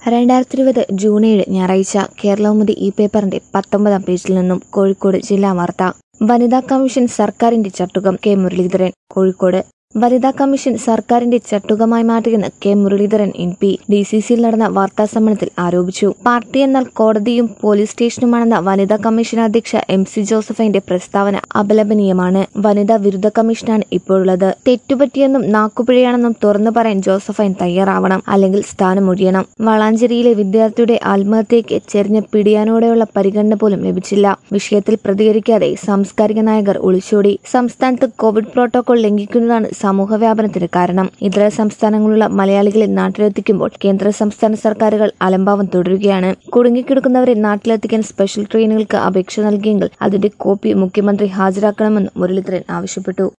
രണ്ടായിരത്തി ഇരുപത് ജൂൺ ഏഴ് ഞായറാഴ്ച കേരളൗമുദി ഈ പേപ്പറിന്റെ പത്തൊമ്പതാം പേജിൽ നിന്നും കോഴിക്കോട് ജില്ലാ വാർത്ത വനിതാ കമ്മീഷൻ സർക്കാരിന്റെ ചട്ടുകം കെ മുരളീധരൻ കോഴിക്കോട് വനിതാ കമ്മീഷൻ സർക്കാരിന്റെ ചട്ടുകമായി മാറ്റിയെന്ന് K Muraleedharan M P D C സിയിൽ നടന്ന വാർത്താ സമ്മേളനത്തിൽ ആരോപിച്ചു പാർട്ടി എന്നാൽ കോടതിയും പോലീസ് സ്റ്റേഷനുമാണെന്ന വനിതാ കമ്മീഷൻ അധ്യക്ഷ എം സി ജോസഫൈന്റെ പ്രസ്താവന അപലപനീയമാണ് വനിതാ വിരുദ്ധ കമ്മീഷനാണ് ഇപ്പോഴുള്ളത് തെറ്റുപറ്റിയെന്നും നാക്കുപിഴയാണെന്നും തുറന്നു പറയാൻ ജോസഫൈൻ തയ്യാറാവണം അല്ലെങ്കിൽ സ്ഥാനമൊഴിയണം വളാഞ്ചേരിയിലെ വിദ്യാർത്ഥിയുടെ ആത്മഹത്യയ്ക്ക് ചെറിഞ്ഞ പിടിയാനോടെയുള്ള പരിഗണന പോലും ലഭിച്ചില്ല വിഷയത്തിൽ പ്രതികരിക്കാതെ സാംസ്കാരിക നായകർ ഒളിച്ചോടി സംസ്ഥാനത്ത് കോവിഡ് പ്രോട്ടോകോൾ ലംഘിക്കുന്നതാണ് സമൂഹ വ്യാപനത്തിന് കാരണം ഇതര സംസ്ഥാനങ്ങളിലുള്ള മലയാളികളെ നാട്ടിലെത്തിക്കുമ്പോൾ കേന്ദ്ര സംസ്ഥാന സർക്കാരുകൾ അലംഭാവം തുടരുകയാണ് കുടുങ്ങിക്കിടക്കുന്നവരെ നാട്ടിലെത്തിക്കാൻ സ്പെഷ്യൽ ട്രെയിനുകൾക്ക് അപേക്ഷ നൽകിയെങ്കിൽ അതിന്റെ കോപ്പി മുഖ്യമന്ത്രി ഹാജരാക്കണമെന്ന് മുരളീധരൻ ആവശ്യപ്പെട്ടു